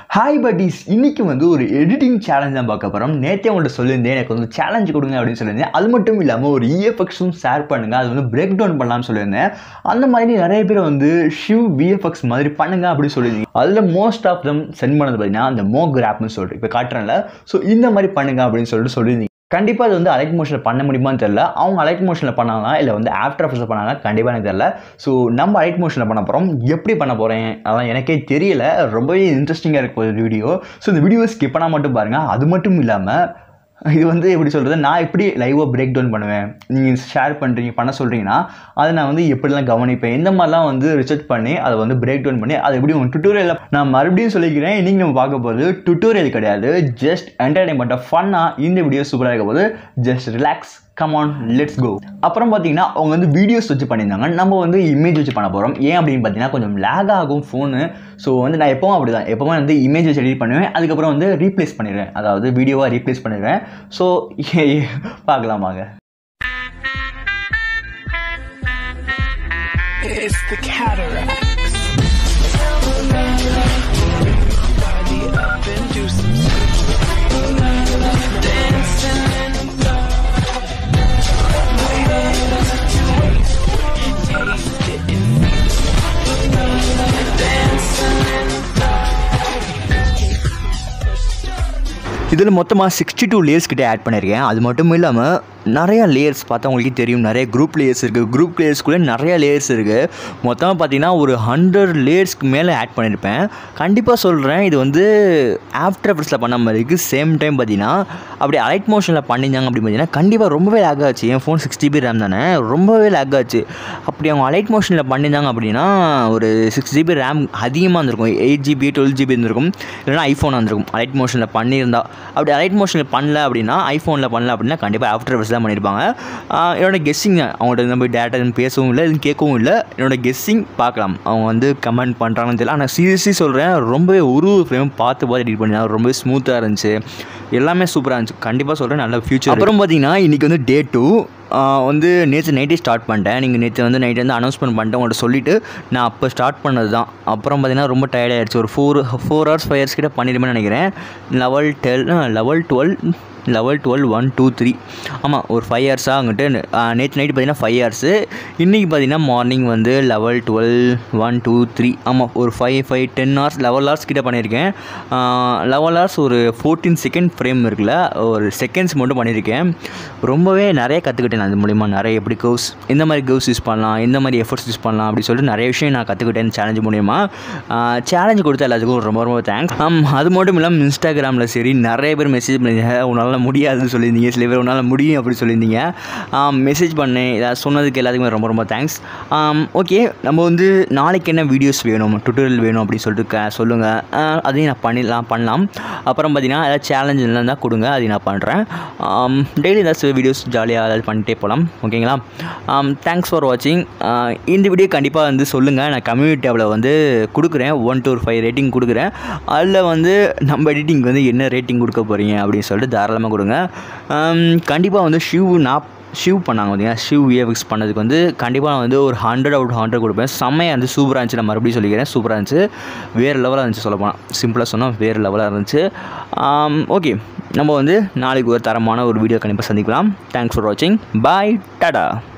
Hi buddies இன்னைக்கு வந்து ஒரு எடிட்டிங் சேலஞ்ச் தான் பார்க்க போகிறோம் நேற்றே உங்கள்கிட்ட சொல்லியிருந்தேன் எனக்கு வந்து சேலஞ்ச் கொடுங்க அப்படின்னு சொல்லியிருந்தேன் அது மட்டும் இல்லாமல் ஒரு இஎஃப்எக்ஸும் ஷேர் பண்ணுங்க அது வந்து பிரேக் டவுன் பண்ணலாம்னு சொல்லியிருந்தேன் அந்த மாதிரி நிறைய பேர் வந்து ஷிவ் விஎஃப்எக்ஸ் மாதிரி பண்ணுங்க அப்படின்னு சொல்லியிருந்தீங்க அதில் மோஸ்ட் ஆஃப் தம் சென்ட் பண்ணது பார்த்தீங்கன்னா அந்த மோ கிராப்னு சொல்லிட்டு இப்போ காட்டுறேன்ல ஸோ இந்த மாதிரி பண்ணுங்க அப்படின்னு சொல்லிட்டு சொல்லியிருந்தீங்க கண்டிப்பாக அது வந்து அலைட் மோஷனில் பண்ண முடியுமான்னு தெரில அவங்க அலைட் மோஷனில் பண்ணாங்களா இல்லை வந்து ஆஃப்டர் எஃபர்ஸில் பண்ணாங்களா கண்டிப்பாக எனக்கு தெரில ஸோ நம்ம அலைட் மோஷனில் பண்ண போகிறோம் எப்படி பண்ண போகிறேன் அதான் எனக்கே தெரியல ரொம்பவே இன்ட்ரெஸ்டிங்காக இருக்கும் ஒரு வீடியோ ஸோ இந்த வீடியோ ஸ்கிப் பண்ணால் மட்டும் பாருங்கள் அது மட்டும் இல்லாமல் இது வந்து எப்படி சொல்கிறது நான் எப்படி லைவாக பிரேக் டவுன் பண்ணுவேன் நீங்கள் ஷேர் பண்ணுறீங்க பண்ண சொல்கிறீங்கன்னா அதை நான் வந்து எப்படிலாம் கவனிப்பேன் இந்த மாதிரிலாம் வந்து ரிசர்ச் பண்ணி அதை வந்து பிரேக் டவுன் பண்ணி அதை எப்படி உங்கள் டுட்டோரியலில் நான் மறுபடியும் சொல்லிக்கிறேன் இன்றைக்கி நம்ம பார்க்க போகிறது டுட்டோரியல் கிடையாது ஜஸ்ட் என்டர்டைன்மெண்ட்டாக ஃபன்னாக இந்த வீடியோ சூப்பராக இருக்க போது just relax come on let's go அப்புறம் பார்த்தீங்கன்னா அவங்க வந்து வீடியோஸ் வச்சு பண்ணியிருந்தாங்க நம்ம வந்து இமேஜ் வச்சு பண்ண போகிறோம் ஏன் அப்படின்னு பார்த்தீங்கன்னா கொஞ்சம் லேக் ஆகும் ஃபோனு ஸோ வந்து நான் எப்பவும் அப்படி தான் எப்போவுமே வந்து இமேஜ் வச்சு எடிட் பண்ணுவேன் அதுக்கப்புறம் வந்து ரீப்ளேஸ் பண்ணிடுவேன் அதாவது வீடியோவாக ரீப்ளேஸ் பண்ணிடுவேன் ஸோ பார்க்கலாம் வாங்க It's the cataracts. Body up and do some dancing in the dark. Taste it and dancing in the இதில் மொத்தமாக சிக்ஸ்டி டூ லேயர்ஸ் கிட்டே ஆட் பண்ணியிருக்கேன் அது மட்டும் இல்லாமல் நிறையா லேயர்ஸ் பார்த்தா உங்களுக்கு தெரியும் நிறைய குரூப் லேயர்ஸ் இருக்குது குரூப் லேயர்ஸ்குள்ளே நிறைய லேயர்ஸ் இருக்குது மொத்தமாக பார்த்தீங்கன்னா ஒரு ஹண்ட்ரட் லேயர்ஸ்க்கு மேலே ஆட் பண்ணியிருப்பேன் கண்டிப்பாக சொல்கிறேன் இது வந்து ஆஃப்டர் எஃபர்ட்ஸில் பண்ண மாதிரி இருக்குது சேம் டைம் பார்த்தீங்கன்னா அப்படி அலைட் மோஷனில் பண்ணியிருந்தாங்க அப்படின்னு பார்த்தீங்கன்னா கண்டிப்பாக ரொம்பவே லேக் ஆச்சு என் ஃபோன் சிக்ஸ் ஜிபி ரேம் தானே ரொம்பவே லேக் ஆச்சு அப்படி அவங்க அலைட் மோஷனில் பண்ணியிருந்தாங்க அப்படின்னா ஒரு சிக்ஸ் ஜிபி ரேம் அதிகமாக இருந்திருக்கும் எயிட் ஜிபி டுவெல் ஜிபி இருந்திருக்கும் இல்லைனா ஐஃபோன் வந்திருக்கும் அலைட் மோஷனில் பண்ணியிருந்தா அப்படி அலைட் மோஷனில் பண்ணல அப்படின்னா ஐஃபோனில் பண்ணல அப்படின்னா கண்டிப்பாக ஆஃப்டர் எஃபர்ட்ஸ் தான் பண்ணியிருப்பாங்க ஆஹ் என்னோட கெஸ்ஸிங் அவங்கள்ட்ட நம்ம டேட்டா எதுவும் பேசவும் இல்லை எதுவும் கேட்கவும் இல்லை என்னோட கெஸ்ஸிங் பார்க்கலாம் அவங்க வந்து கமெண்ட் பண்ணுறாங்கன்னு தெரியல ஆனால் சீரியஸ்லி சொல்கிறேன் ரொம்பவே ஒரு ஃப்ரேம் பார்த்து பார்த்து எடிட் பண்ணியிருந்தாங்க ரொம்பவே ஸ்மூத்தாக இருந்துச்சு எல்லாமே சூப்பராக இருந்துச்சு கண்டிப்பாக சொல்கிறேன் நல்ல ஃபியூச்சர் அப்புறம் பார்த்தீங்கன்னா இன்றைக்கி வந்து டே டூ வந்து நேற்று நைட்டே ஸ்டார்ட் பண்ணிட்டேன் நீங்கள் நேற்று வந்து நைட்டு வந்து அனௌன்ஸ்மெண்ட் பண்ணிட்டு உங்கள்கிட்ட சொல்லிவிட்டு நான் அப்போ ஸ்டார்ட் பண்ணது தான் அப்புறம் பார்த்தீங்கன்னா ரொம்ப tired ஆயிடுச்சு ஒரு four four hours five hours கிட்ட பண்ணிடுமே நினைக்கிறேன் லெவல் டெல் level twelve level twelve one two three ஆமாம் ஒரு ஃபைவ் ஹவர்ஸாக அங்கிட்டு நேற்று நைட்டு பார்த்தீங்கன்னா ஃபைவ் ஹவர்ஸு இன்றைக்கி பார்த்தீங்கன்னா மார்னிங் வந்து level twelve one two three ஆமாம் ஒரு five five ten hours level hours கிட்ட பண்ணியிருக்கேன் லெவல் ஹவர்ஸ் ஒரு ஃபோர்டீன் செகண்ட் ஃப்ரேம் இருக்குல்ல ஒரு செகண்ட்ஸ் மட்டும் பண்ணியிருக்கேன் ரொம்பவே நிறைய கற்றுக்கிட்டேன் அது மூலிமா நிறைய எப்படி கவுஸ் இந்த மாதிரி கவுஸ் யூஸ் பண்ணலாம் இந்த மாதிரி எஃபர்ட்ஸ் யூஸ் பண்ணலாம் அப்படி சொல்லிட்டு நிறைய விஷயம் நான் கற்றுக்கிட்டேன் சேலஞ்ச் மூலிமா சேலஞ்ச் கொடுத்த எல்லாத்துக்கும் ரொம்ப ரொம்ப தேங்க்ஸ் அது மட்டும் இல்லாமல் இன்ஸ்டாகிராமில் சரி நிறைய பேர் மெசேஜ் பண்ணிங்க உன்னால் முடியாதுன்னு சொல்லியிருந்தீங்க சில பேர் உன்னால் முடியும் அப்படி சொல்லியிருந்தீங்க மெசேஜ் பண்ணேன் இதாக சொன்னதுக்கு எல்லாத்துக்குமே ரொம்ப ரொம்ப தேங்க்ஸ் ஓகே நம்ம வந்து நாளைக்கு என்ன வீடியோஸ் வேணும் டுட்டோரியல் வேணும் அப்படின்னு சொல்லிட்டு க சொல்லுங்கள் அதையும் நான் பண்ணிடலாம் பண்ணலாம் அப்புறம் பார்த்தீங்கன்னா ஏதாவது சேலஞ்ச் இருந்தால் கொடுங்க அதையும் நான் பண்ணுறேன் டெய்லி ஏதாச்சும் வீடியோஸ் ஜாலியாக ஏதாவது பண்ணிட்டே போகலாம் ஓகேங்களா தேங்க்ஸ் ஃபார் வாட்சிங் இந்த வீடியோ கண்டிப்பாக வந்து சொல்லுங்கள் நான் கம்யூனிட்டி டேபில் வந்து கொடுக்குறேன் ஒன் டூ ஃபைவ் ரேட்டிங் கொடுக்குறேன் அதில் வந்து நம்ம எடிட்டிங் வந்து என்ன ரேட்டிங் கொடுக்க போகிறீங்க அப்படின்னு சொல்லிட்டு தாராளமாக கொடுங்க கண்டிப்பாக வந்து ஷிவ் நான் ஷிவ் பண்ணாங்க பார்த்தீங்கன்னா ஷிவ் விஎஃப்எக்ஸ் பண்ணதுக்கு வந்து கண்டிப்பாக நான் வந்து ஒரு ஹண்ட்ரட் அவுட் ஹண்ட்ரட் கொடுப்பேன் செம்மையாக இருந்து சூப்பராக இருந்துச்சு நான் மறுபடியும் சொல்லிக்கிறேன் சூப்பராக இருந்துச்சு வேறு லெவலாக இருந்துச்சு சொல்ல போனால் சிம்பிளாக சொன்னால் வேறு லெவலாக இருந்துச்சு ஓகே நம்ம வந்து நாளைக்கு ஒரு தரமான ஒரு வீடியோ கண்டிப்பாக சந்திக்கலாம் தேங்க்ஸ் ஃபார் வாட்சிங் பாய் டாடா